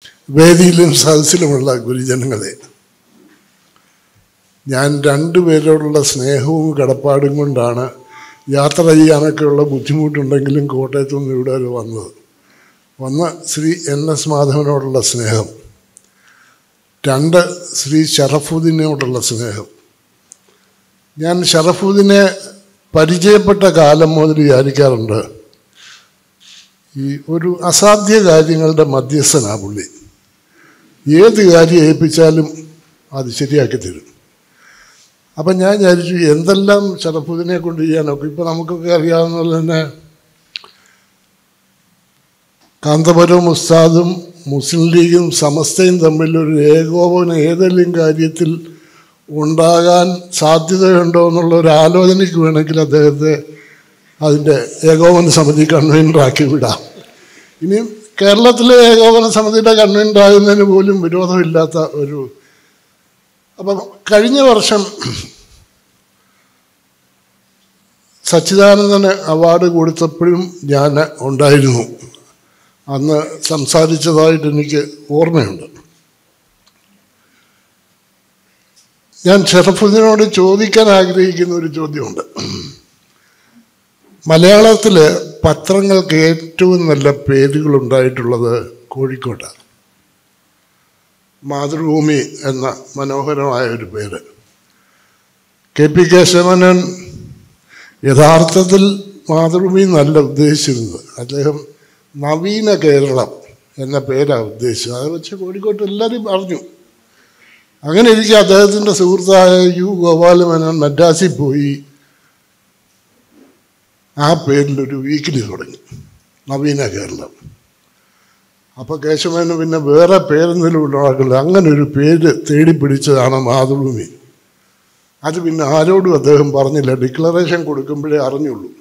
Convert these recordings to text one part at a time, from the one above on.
വേദിയിലും സദസ്സിലുമുള്ള ഗുരുജനങ്ങളെ ഞാൻ രണ്ടുപേരോടുള്ള സ്നേഹവും കടപ്പാടും കൊണ്ടാണ് യാത്ര ചെയ്യാനൊക്കെയുള്ള ബുദ്ധിമുട്ടുണ്ടെങ്കിലും കോട്ടയത്തു നിന്ന് ഇവിടെ വരെ വന്നത് ഒന്ന് ശ്രീ എൻ എസ് മാധവനോടുള്ള സ്നേഹം രണ്ട് ശ്രീ ഷറഫുദ്ദീനോടുള്ള സ്നേഹം ഞാൻ ഷറഫുദ്ദീനെ പരിചയപ്പെട്ട കാലം മുതൽ വിചാരിക്കാറുണ്ട് ഈ ഒരു അസാധ്യ കാര്യങ്ങളുടെ മധ്യസ്ഥനാ പുള്ളി ഏത് കാര്യം ഏൽപ്പിച്ചാലും അത് ശരിയാക്കി തരും അപ്പം ഞാൻ വിചാരിച്ചു എന്തെല്ലാം ഷറഫുദ്ദീനെ കൊണ്ട് ചെയ്യാനൊക്കെ ഇപ്പം നമുക്കൊക്കെ അറിയാവുന്ന പോലെ തന്നെ കാന്തപുരം ഉസ്താദും മുസ്ലിം ലീഗും സമസ്തയും തമ്മിൽ ഒരു ഏകോപനം ഏതെങ്കിലും കാര്യത്തിൽ ഉണ്ടാകാൻ സാധ്യതയുണ്ടോ എന്നുള്ള ഒരു ആലോചനയ്ക്ക് വേണമെങ്കിൽ അദ്ദേഹത്തെ അതിൻ്റെ ഏകോപന സമിതി കൺവീനറാക്കി വിടാം ഇനി കേരളത്തിലെ ഏകോപന സമിതിയുടെ കൺവീനറാകുന്നതിന് പോലും വിരോധമില്ലാത്ത ഒരു അപ്പം കഴിഞ്ഞ വർഷം സച്ചിദാനന്ദന് അവാർഡ് കൊടുത്തപ്പോഴും ഞാൻ ഉണ്ടായിരുന്നു അന്ന് സംസാരിച്ചതായിട്ട് എനിക്ക് ഓർമ്മയുണ്ട് ഞാൻ ഷറഫുദ്ദീനോട് ചോദിക്കാൻ ആഗ്രഹിക്കുന്ന ഒരു ചോദ്യമുണ്ട് മലയാളത്തിൽ പത്രങ്ങൾക്ക് ഏറ്റവും നല്ല പേരുകൾ ഉണ്ടായിട്ടുള്ളത് കോഴിക്കോട്ടാണ് മാതൃഭൂമി എന്ന മനോഹരമായ ഒരു പേര് കെ പി കേശവനൻ യഥാർത്ഥത്തിൽ മാതൃഭൂമി നല്ല ഉദ്ദേശിച്ചിരുന്നത് അദ്ദേഹം നവീന കേരളം എന്ന പേരാണ് ഉദ്ദേശിച്ചത് അത് വെച്ച് കോഴിക്കോട്ട് എല്ലാവരും അറിഞ്ഞു അങ്ങനെ ഇരിക്കെ അദ്ദേഹത്തിൻ്റെ സുഹൃത്തായ യു ഗോപാലമേനോൻ മദ്രാസിൽ പോയി ആ പേരിലൊരു വീക്കിലി തുടങ്ങി നവീന കേരളം അപ്പോൾ കേശവന് പിന്നെ വേറെ പേരെന്തെങ്കിലും ഉണ്ടാക്കില്ല അങ്ങനെ ഒരു പേര് തേടി പിടിച്ചതാണ് മാതൃഭൂമി അത് പിന്നെ ആരോടും അദ്ദേഹം പറഞ്ഞില്ല ഡിക്ലറേഷൻ കൊടുക്കുമ്പോഴേ അറിഞ്ഞുള്ളൂ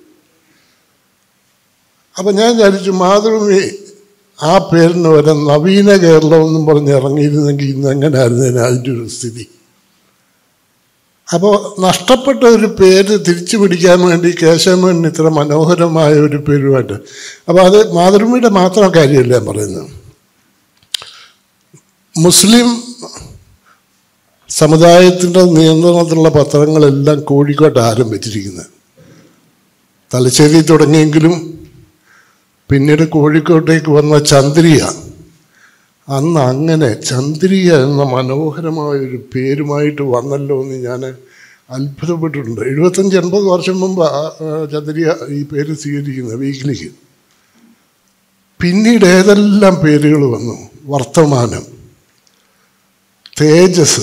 അപ്പം ഞാൻ വിചാരിച്ചു മാതൃഭൂമി ആ പേരിന് വരെ നവീന കേരളം എന്നും പറഞ്ഞ് ഇറങ്ങിയിരുന്നെങ്കിൽ ഇന്ന് എങ്ങനെയായിരുന്നു അതിൻ്റെ ഒരു സ്ഥിതി അപ്പോൾ നഷ്ടപ്പെട്ട ഒരു പേര് തിരിച്ചു പിടിക്കാൻ വേണ്ടി കേശവൻ ഇത്ര മനോഹരമായ ഒരു പേരുമായിട്ട് അപ്പോൾ അത് മാതൃഭൂമിയുടെ മാത്രം കാര്യമല്ല ഞാൻ പറയുന്നത് മുസ്ലിം സമുദായത്തിൻ്റെ നിയന്ത്രണത്തിലുള്ള പത്രങ്ങളെല്ലാം കോഴിക്കോട്ട് ആരംഭിച്ചിരിക്കുന്നത് തലശ്ശേരി തുടങ്ങിയെങ്കിലും പിന്നീട് കോഴിക്കോട്ടേക്ക് വന്ന ചന്ദ്രിക അന്ന് അങ്ങനെ ചന്ദ്രിക എന്ന മനോഹരമായ ഒരു പേരുമായിട്ട് വന്നല്ലോ എന്ന് ഞാൻ അത്ഭുതപ്പെട്ടിട്ടുണ്ട് എഴുപത്തഞ്ച് എൺപത് വർഷം മുമ്പ് ആ- ആ ചന്ദ്രിക ഈ പേര് സ്വീകരിക്കുന്നത് വീക്കിലിക്ക് പിന്നീട് ഏതെല്ലാം പേരുകൾ വന്നു വർത്തമാനം തേജസ്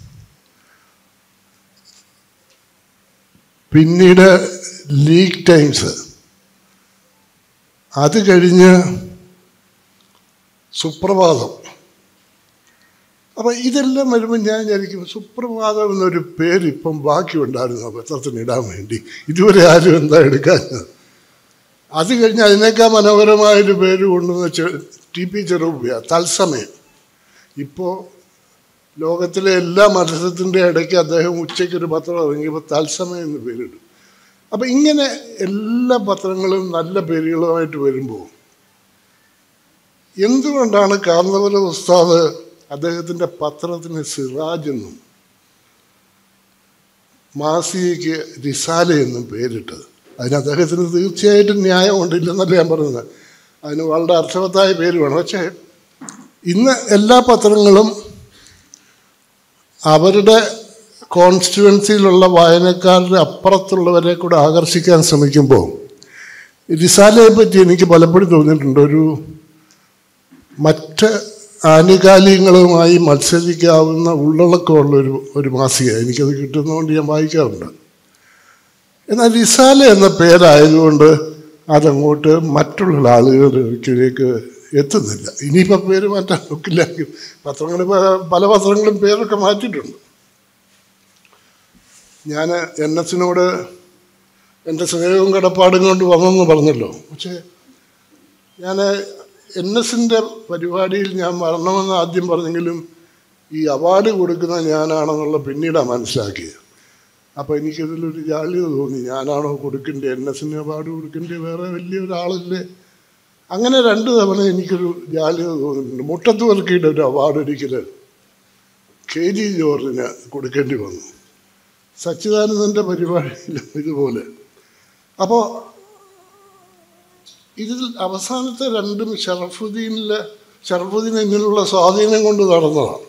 പിന്നീട് ലീഗ് ടൈംസ് അത് കഴിഞ്ഞ് സുപ്രഭാതം അപ്പം ഇതെല്ലാം വരുമ്പോൾ ഞാൻ വിചാരിക്കും സുപ്രഭാതം എന്നൊരു പേര് ഇപ്പം ബാക്കിയുണ്ടായിരുന്നു ആ പത്രത്തിന് ഇടാൻ വേണ്ടി ഇതുവരെ ആരും എന്താ എടുക്കാൻ അത് കഴിഞ്ഞ് അതിനേക്കാൾ മനോഹരമായൊരു പേര് കൊണ്ടുവന്ന ചെ- ടി പി ചെറുപ്പിയ തത്സമയം ഇപ്പോൾ ലോകത്തിലെ എല്ലാ മത്സരത്തിൻ്റെ ഇടയ്ക്ക് അദ്ദേഹം ഉച്ചയ്ക്കൊരു പത്രം ഇറങ്ങിയപ്പോൾ തത്സമയം എന്ന് പേരിടും അപ്പം ഇങ്ങനെ എല്ലാ പത്രങ്ങളും നല്ല പേരുകളുമായിട്ട് വരുമ്പോൾ എന്തുകൊണ്ടാണ് കാന്തപുരം ഉസ്താദ് അദ്ദേഹത്തിൻ്റെ പത്രത്തിന് സിറാജ് എന്നും മാസികയ്ക്ക് റിസാല എന്നും പേരിട്ടത് അതിന് അദ്ദേഹത്തിന് തീർച്ചയായിട്ടും ന്യായമുണ്ടില്ലെന്നല്ല ഞാൻ പറയുന്നത് അതിന് വളരെ അർത്ഥവത്തായ പേര് വേണം പക്ഷേ ഇന്ന് എല്ലാ പത്രങ്ങളും അവരുടെ കോൺസ്റ്റിറ്റ്യുവൻസിയിലുള്ള വായനക്കാരുടെ അപ്പുറത്തുള്ളവരെ കൂടെ ആകർഷിക്കാൻ ശ്രമിക്കുമ്പോൾ റിസാലയെ പറ്റി എനിക്ക് പലപ്പോഴും തോന്നിയിട്ടുണ്ട് ഒരു മറ്റ് ആനുകാലികങ്ങളുമായി മത്സരിക്കാവുന്ന ഉള്ളടക്കമുള്ള ഒരു ഒരു മാസിക എനിക്കത് കിട്ടുന്നതുകൊണ്ട് ഞാൻ വായിക്കാറുണ്ട് എന്നാൽ റിസാല എന്ന പേരായതുകൊണ്ട് അതങ്ങോട്ട് മറ്റുള്ള ആളുകളിലേക്ക് എത്തുന്നില്ല ഇനിയിപ്പോൾ പേര് മാറ്റാൻ നോക്കില്ല പത്രങ്ങൾ പല പത്രങ്ങളും പേരൊക്കെ മാറ്റിയിട്ടുണ്ട് ഞാൻ എൻ എസിനോട് എൻ്റെ സ്നേഹവും കടപ്പാടും കൊണ്ട് വന്നെന്ന് പറഞ്ഞല്ലോ പക്ഷേ ഞാൻ എൻ എസിൻ്റെ പരിപാടിയിൽ ഞാൻ വരണമെന്ന് ആദ്യം പറഞ്ഞെങ്കിലും ഈ അവാർഡ് കൊടുക്കുന്ന ഞാനാണെന്നുള്ള പിന്നീടാണ് മനസ്സിലാക്കിയത് അപ്പോൾ എനിക്കിതിലൊരു ജാള്യത തോന്നി ഞാനാണോ കൊടുക്കേണ്ടത് എൻ എസിന് അവാർഡ് കൊടുക്കേണ്ടത് വേറെ വലിയ ഒരാളല്ലേ അങ്ങനെ രണ്ട് തവണ എനിക്കൊരു ജാള്യത തോന്നിയിട്ടുണ്ട് മുട്ടത്ത് വർക്കിയുടെ ഒരു അവാർഡ് ഒരിക്കൽ കെ ജി ജോർജിന് കൊടുക്കേണ്ടി വന്നു സച്ചിദാനന്ദൻ്റെ പരിപാടിയിൽ ഇതുപോലെ അപ്പോൾ ഇതിൽ അവസാനത്തെ രണ്ടും ഷറഫുദ്ദീനിലെ ഷറഫുദ്ദീൻ എന്നിലുള്ള സ്വാധീനം കൊണ്ട് നടന്നതാണ്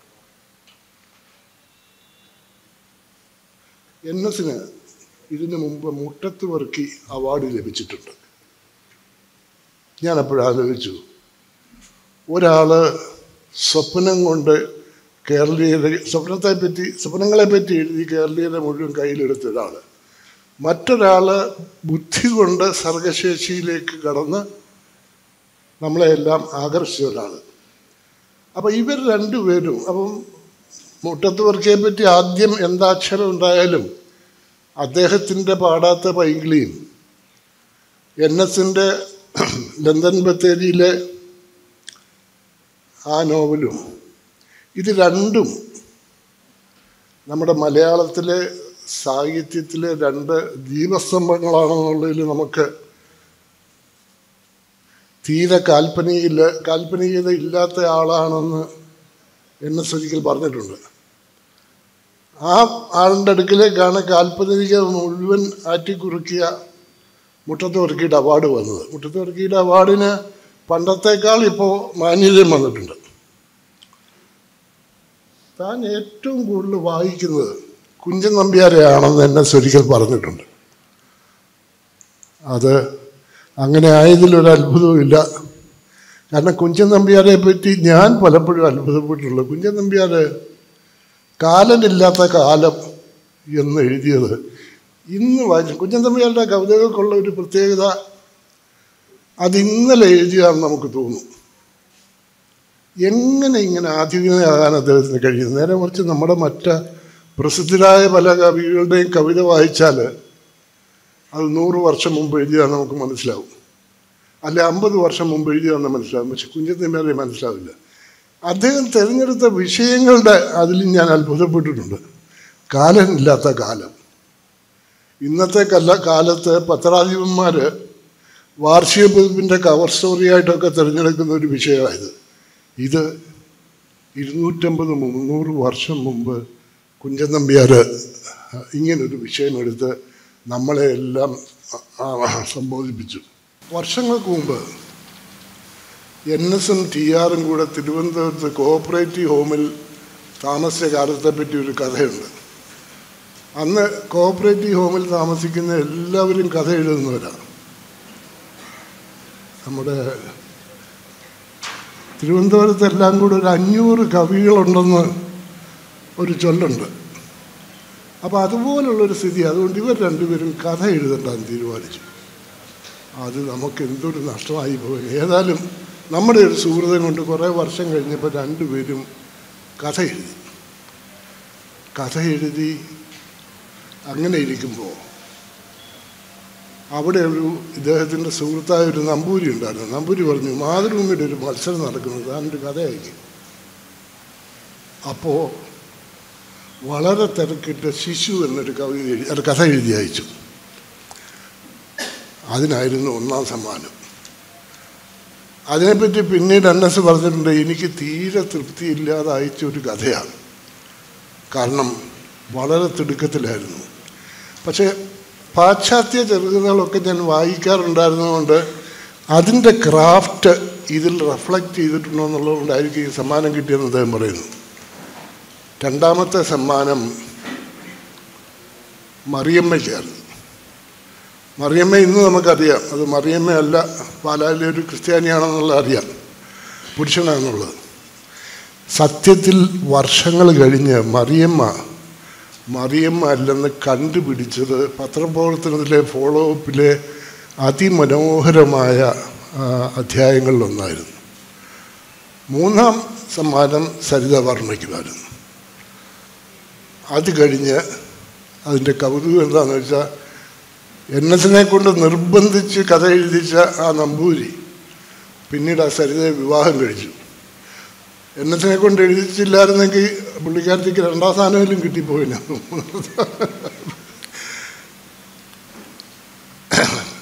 എൻ എസിന് ഇതിനു മുമ്പ് മുട്ടത്ത് വർക്കി അവാർഡ് ലഭിച്ചിട്ടുണ്ട് ഞാൻ അപ്പോഴാലോചിച്ചു ഒരാൾ സ്വപ്നം കൊണ്ട് കേരളീയരെ സ്വപ്നത്തെ പറ്റി സ്വപ്നങ്ങളെ പറ്റി എഴുതി കേരളീയരെ മുഴുവൻ കയ്യിലെടുത്ത ഒരാൾ മറ്റൊരാൾ ബുദ്ധി കൊണ്ട് സർഗശേഷിയിലേക്ക് കടന്ന് നമ്മളെല്ലാം ആകർഷിച്ച ഒരാൾ അപ്പം ഇവർ രണ്ടുപേരും അപ്പം മുട്ടത്ത് വർക്കിയെ പറ്റി ആദ്യം എന്താക്ഷരം ഉണ്ടായാലും അദ്ദേഹത്തിൻ്റെ പാടാത്ത പൈങ്കിളിയും എൻ എസിൻ്റെ ലണ്ടൻ ബത്തേരിയിലെ ആ നോവലും ഇത് രണ്ടും നമ്മുടെ മലയാളത്തിലെ സാഹിത്യത്തിലെ രണ്ട് ദീപസ്തംഭങ്ങളാണെന്നുള്ളതിൽ നമുക്ക് തീരെ കാൽപ്പനിക കാൽപ്പനികത ഇല്ലാത്ത ആളാണെന്ന് എൻ എസ് ഒരിക്കൽ പറഞ്ഞിട്ടുണ്ട് ആ ആളിൻ്റെ അടുക്കിലേക്കാണ് കാൽപ്പനിക മുഴുവൻ ആറ്റിക്കുറുക്കിയ മുട്ടത്ത് വർക്കിയുടെ അവാർഡ് വന്നത് മുട്ടത്ത് വർക്കിയുടെ അവാർഡിന് പണ്ടത്തേക്കാൾ ഇപ്പോൾ മാന്യതയും വന്നിട്ടുണ്ട് താൻ ഏറ്റവും കൂടുതൽ വായിക്കുന്നത് കുഞ്ചൻ നമ്പ്യാരെയാണെന്ന് എന്നെ ഒരിക്കൽ പറഞ്ഞിട്ടുണ്ട് അത് അങ്ങനെ ആയതിലൊരു അത്ഭുതവുമില്ല കാരണം കുഞ്ചൻ നമ്പ്യാരെ പറ്റി ഞാൻ പലപ്പോഴും അത്ഭുതപ്പെട്ടിട്ടുള്ളൂ കുഞ്ചൻ നമ്പ്യാർ കാലനില്ലാത്ത കാലം എന്ന് എഴുതിയത് ഇന്ന് വായിച്ചു കുഞ്ചൻ തമ്പിയാരുടെ കവിതകൾക്കുള്ള ഒരു പ്രത്യേകത അത് ഇന്നലെ എഴുതിയാണെന്ന് നമുക്ക് തോന്നും എങ്ങനെ ഇങ്ങനെ ആധുനികനാകാൻ അദ്ദേഹത്തിന് കഴിയും നേരെ മറിച്ച് നമ്മുടെ മറ്റ് പ്രസിദ്ധരായ പല കവികളുടെയും കവിത വായിച്ചാൽ അത് നൂറ് വർഷം മുമ്പ് എഴുതിയാൽ നമുക്ക് മനസ്സിലാവും അല്ല അമ്പത് വർഷം മുമ്പ് എഴുതിയാന്ന് മനസ്സിലാവും പക്ഷെ കുഞ്ചത്തമ്മേരെ മനസ്സിലാവില്ല അദ്ദേഹം തിരഞ്ഞെടുത്ത വിഷയങ്ങളുടെ അതിൽ ഞാൻ അത്ഭുതപ്പെട്ടിട്ടുണ്ട് കാലമില്ലാത്ത കാലം ഇന്നത്തെ കല്ല കാലത്ത് പത്രാധിപന്മാർ വാർഷിക പതിപ്പിൻ്റെ കവർ സ്റ്റോറിയായിട്ടൊക്കെ തിരഞ്ഞെടുക്കുന്ന ഒരു വിഷയമായത് ഇത് ഇരുന്നൂറ്റമ്പത് മുന്നൂറ് വർഷം മുമ്പ് കുഞ്ചൻ നമ്പ്യാർ ഇങ്ങനൊരു വിഷയമെടുത്ത് നമ്മളെ എല്ലാം സംബോധിപ്പിച്ചു വർഷങ്ങൾക്ക് മുമ്പ് എൻ എസും ടി ആറും കൂടെ തിരുവനന്തപുരത്ത് കോഓപ്പറേറ്റീവ് ഹോമിൽ താമസിച്ച കാലത്തെ പറ്റി ഒരു കഥയുണ്ട് അന്ന് കോഓപ്പറേറ്റീവ് ഹോമിൽ താമസിക്കുന്ന എല്ലാവരും കഥ എഴുതുന്നവരാണ് നമ്മുടെ തിരുവനന്തപുരത്ത് എല്ലാം കൂടെ ഒരു അഞ്ഞൂറ് കവികളുണ്ടെന്ന് ഒരു ചൊല്ലുണ്ട് അപ്പോൾ അതുപോലുള്ളൊരു സ്ഥിതി അതുകൊണ്ട് ഇവർ രണ്ടുപേരും കഥ എഴുതണ്ടെന്ന് തീരുമാനിച്ചു അത് നമുക്ക് എന്തൊരു നഷ്ടമായി പോയി ഏതായാലും നമ്മുടെ ഒരു സുഹൃതം കൊണ്ട് കുറേ വർഷം കഴിഞ്ഞപ്പോൾ രണ്ടുപേരും കഥ എഴുതി കഥ എഴുതി അങ്ങനെ ഇരിക്കുമ്പോൾ അവിടെ ഒരു ഇദ്ദേഹത്തിൻ്റെ സുഹൃത്തായ ഒരു നമ്പൂരി ഉണ്ടായിരുന്നു നമ്പൂരി പറഞ്ഞു മാതൃഭൂമിയുടെ ഒരു മത്സരം നടക്കുന്നത് താനൊരു കഥ അയക്കും അപ്പോൾ വളരെ തിരക്കിട്ട് ശിശു എന്നൊരു കവിത എഴുതി അല്ല കഥ എഴുതി അയച്ചു അതിനായിരുന്നു ഒന്നാം സമ്മാനം അതിനെപ്പറ്റി പിന്നീട് എൻ എസ് പറഞ്ഞിട്ടുണ്ട് എനിക്ക് തീരെ തൃപ്തിയില്ലാതെ അയച്ച ഒരു കഥയാണ് കാരണം വളരെ തിടുക്കത്തിലായിരുന്നു പക്ഷേ പാശ്ചാത്യ ചെറുകഥകളൊക്കെ ഞാൻ വായിക്കാറുണ്ടായിരുന്നതുകൊണ്ട് അതിൻ്റെ ക്രാഫ്റ്റ് ഇതിൽ റിഫ്ലക്റ്റ് ചെയ്തിട്ടുണ്ടോ എന്നുള്ളതുകൊണ്ടായിരിക്കും ഈ സമ്മാനം കിട്ടിയെന്ന് അദ്ദേഹം പറയുന്നു രണ്ടാമത്തെ സമ്മാനം മറിയമ്മയ്ക്കായിരുന്നു മറിയമ്മ ഇന്ന് നമുക്കറിയാം അത് മറിയമ്മയല്ല പാലായിലെ ഒരു ക്രിസ്ത്യാനിയാണെന്നുള്ള അറിയാം പുരുഷനാണെന്നുള്ളത് സത്യത്തിൽ വർഷങ്ങൾ കഴിഞ്ഞ് മറിയമ്മ മറിയമ്മ അല്ലെന്ന് കണ്ടുപിടിച്ചത് പത്രപ്രവർത്തനത്തിലെ ഫോളോ അപ്പിലെ അതിമനോഹരമായ അധ്യായങ്ങളിലൊന്നായിരുന്നു മൂന്നാം സമ്മാനം സരിത വർമ്മയ്ക്കുമായിരുന്നു അത് കഴിഞ്ഞ് അതിൻ്റെ കൗതുകം എന്താണെന്ന് വെച്ചാൽ എൻ എസിനെ കൊണ്ട് നിർബന്ധിച്ച് കഥ എഴുതിച്ച ആ നമ്പൂരി പിന്നീട് ആ സരിതയെ വിവാഹം കഴിച്ചു എൻ എസിനെ കൊണ്ട് എഴുതിച്ചില്ലായിരുന്നെങ്കിൽ പുള്ളിക്കാരത്തേക്ക് രണ്ടാം സ്ഥാനമെങ്കിലും കിട്ടിപ്പോയില്ല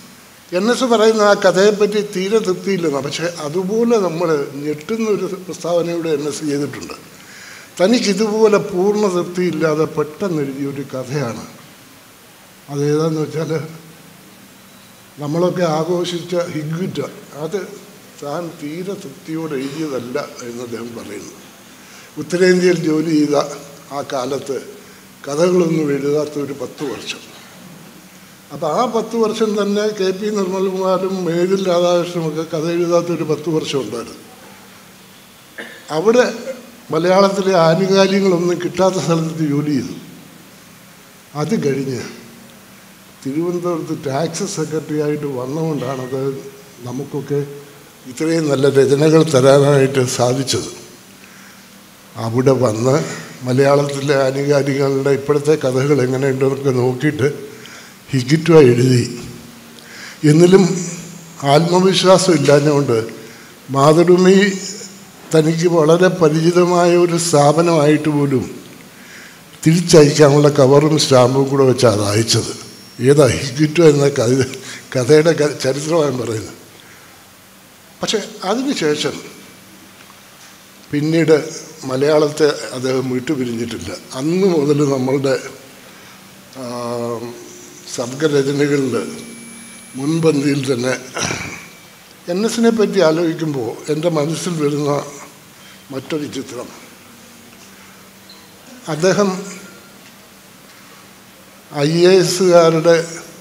എൻ എസ് പറയുന്ന ആ കഥയെപ്പറ്റി തീരെ തൃപ്തിയില്ലെന്നാണ് പക്ഷേ അതുപോലെ നമ്മൾ ഞെട്ടുന്ന ഒരു പ്രസ്താവനയുടെ എൻ എസ് ചെയ്തിട്ടുണ്ട് തനിക്ക് ഇതുപോലെ പൂർണ്ണ തൃപ്തിയില്ലാതെ പെട്ടെന്ന് എഴുതിയ ഒരു കഥയാണ് അതേതാന്ന് വെച്ചാൽ നമ്മളൊക്കെ ആഘോഷിച്ച ഹിഗ്വിറ്റ അത് താൻ തീരെ തൃപ്തിയോടെ എഴുതിയതല്ല എന്ന് അദ്ദേഹം പറയുന്നു ഉത്തരേന്ത്യയിൽ ജോലി ചെയ്ത ആ കാലത്ത് കഥകളൊന്നും എഴുതാത്ത ഒരു പത്ത് വർഷം അപ്പം ആ പത്ത് വർഷം തന്നെ കെ പി നിർമ്മൽകുമാരും മേതിൽ രാധാകൃഷ്ണനുമൊക്കെ കഥ എഴുതാത്ത ഒരു പത്ത് വർഷം ഉണ്ടായിരുന്നു അവിടെ മലയാളത്തിലെ ആനുകാലികളൊന്നും കിട്ടാത്ത സ്ഥലത്ത് ജോലി ചെയ്തു അത് കഴിഞ്ഞ് തിരുവനന്തപുരത്ത് ടാക്സ് സെക്രട്ടറി ആയിട്ട് വന്നുകൊണ്ടാണത് നമുക്കൊക്കെ ഇത്രയും നല്ല രചനകൾ തരാനായിട്ട് സാധിച്ചത് അവിടെ വന്ന് മലയാളത്തിലെ ആനുകാലികളുടെ ഇപ്പോഴത്തെ കഥകൾ എങ്ങനെയുണ്ടെന്നൊക്കെ നോക്കിയിട്ട് ഹിഗിറ്റ എഴുതി എന്നിലും ആത്മവിശ്വാസം ഇല്ലാഞ്ഞുകൊണ്ട് മാതൃഭൂമി തനിക്ക് വളരെ പരിചിതമായ ഒരു സ്ഥാപനമായിട്ട് പോലും തിരിച്ചയക്കാനുള്ള കവറും സ്റ്റാമ്പും കൂടെ വെച്ചാണ് അത് അയച്ചത് ഏതാ ഹിഗിറ്റോ എന്ന കഥ കഥയുടെ ക- ചരിത്രമാണ് പറയുന്നത് പക്ഷെ അതിനുശേഷം പിന്നീട് മലയാളത്തെ അദ്ദേഹം വിട്ടുപിരിഞ്ഞിട്ടില്ല അന്ന് മുതൽ നമ്മളുടെ ആ, സർഗരചനകളിൽ മുൻപന്തിയിൽ തന്നെ എൻ എസിനെ പറ്റി ആലോചിക്കുമ്പോൾ എൻ്റെ മനസ്സിൽ വരുന്ന മറ്റൊരു ചിത്രം അദ്ദേഹം ഐ എ എസുകാരുടെ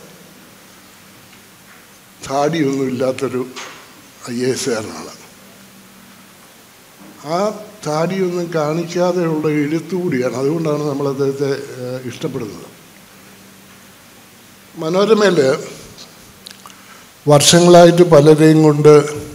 താടിയൊന്നും ഇല്ലാത്തൊരു ഐ എ എസുകാരനാണ് ആ താടിയൊന്നും കാണിക്കാതെയുള്ള എഴുത്തുകൂടിയാണ് അതുകൊണ്ടാണ് നമ്മൾ അദ്ദേഹത്തെ ഏഹ്, ഇഷ്ടപ്പെടുന്നത് മനോരമയിൽ വർഷങ്ങളായിട്ട് പലരെയും കൊണ്ട്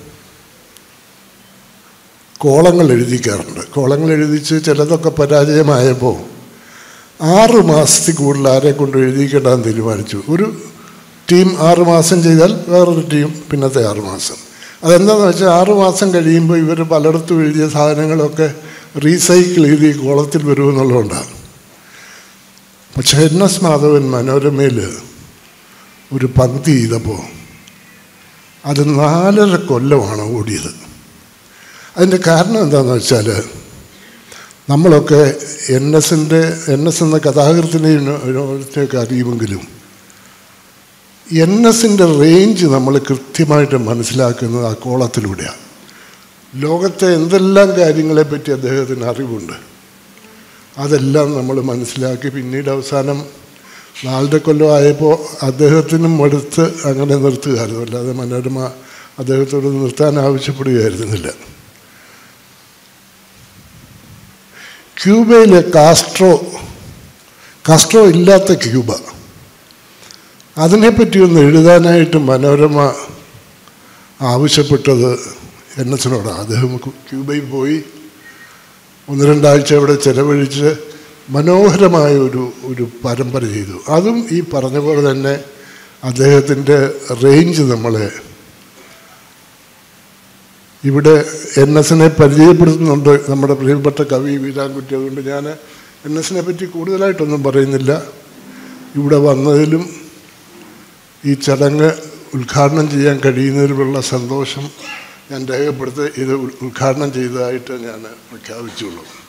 കോളങ്ങൾ എഴുതിക്കാറുണ്ട് കോളങ്ങൾ എഴുതിച്ച് ചിലതൊക്കെ പരാജയമായപ്പോൾ ആറ് മാസത്തിൽ കൂടുതൽ ആരെ കൊണ്ട് എഴുതിക്കേണ്ടെന്ന് തീരുമാനിച്ചു ഒരു ടീം ആറ് മാസം ചെയ്താൽ വേറൊരു ടീം പിന്നത്തെ ആറ് മാസം അതെന്താണെന്ന് വെച്ചാൽ ആറ് മാസം കഴിയുമ്പോൾ ഇവർ പലയിടത്തും എഴുതിയ സാധനങ്ങളൊക്കെ റീസൈക്കിൾ ചെയ്ത് ഈ കോളത്തിൽ വരുമെന്നുള്ളതുകൊണ്ടാണ് പക്ഷെ എൻ എസ് മാധവൻ മനോരമയിൽ ഒരു പങ്ക്തി ചെയ്തപ്പോൾ അത് നാലര കൊല്ലമാണ് ഓടിയത് അതിൻ്റെ കാരണം എന്താണെന്ന് വെച്ചാൽ നമ്മളൊക്കെ എൻ എസിൻ്റെ എൻ എസ് എന്ന കഥാകൃത്തിനെയൊക്കെ അറിയുമെങ്കിലും എൻ എസിൻ്റെ റേഞ്ച് നമ്മൾ കൃത്യമായിട്ട് മനസ്സിലാക്കുന്നത് ആ കോളത്തിലൂടെയാണ് ലോകത്തെ എന്തെല്ലാം കാര്യങ്ങളെപ്പറ്റി അദ്ദേഹത്തിന് അറിവുണ്ട് അതെല്ലാം നമ്മൾ മനസ്സിലാക്കി പിന്നീട് അവസാനം നാലര കൊല്ലം ആയപ്പോൾ അദ്ദേഹത്തിനും മടുത്ത് അങ്ങനെ നിർത്തുകയായിരുന്നു അല്ലാതെ മനോരമ അദ്ദേഹത്തോട് നിർത്താൻ ആവശ്യപ്പെടുകയായിരുന്നില്ല ക്യൂബയിലെ കാസ്ട്രോ കാസ്ട്രോ ഇല്ലാത്ത ക്യൂബ അതിനെപ്പറ്റി ഒന്ന് എഴുതാനായിട്ട് മനോരമ ആവശ്യപ്പെട്ടത് എൻ എസിനോടാണ് അദ്ദേഹം കു- ക്യൂബയിൽ പോയി ഒന്ന് രണ്ടാഴ്ച അവിടെ ചെലവഴിച്ച് മനോഹരമായ ഒരു ഒരു പരമ്പര ചെയ്തു അതും ഈ പറഞ്ഞ പോലെ തന്നെ അദ്ദേഹത്തിൻ്റെ റേഞ്ച് നമ്മളെ ഇവിടെ എൻ എസിനെ പരിചയപ്പെടുത്തുന്നുണ്ട് നമ്മുടെ പ്രിയപ്പെട്ട കവി വീരാൻകുട്ടി അതുകൊണ്ട് ഞാൻ എൻ എസിനെ പറ്റി കൂടുതലായിട്ടൊന്നും പറയുന്നില്ല ഇവിടെ വന്നതിലും ഈ ചടങ്ങ് ഉദ്ഘാടനം ചെയ്യാൻ കഴിയുന്നതിലുള്ള സന്തോഷം ഞാൻ രേഖപ്പെടുത്തി ഇത് ഉദ്ഘാടനം ചെയ്തതായിട്ട് ഞാൻ പ്രഖ്യാപിച്ചുള്ളൂ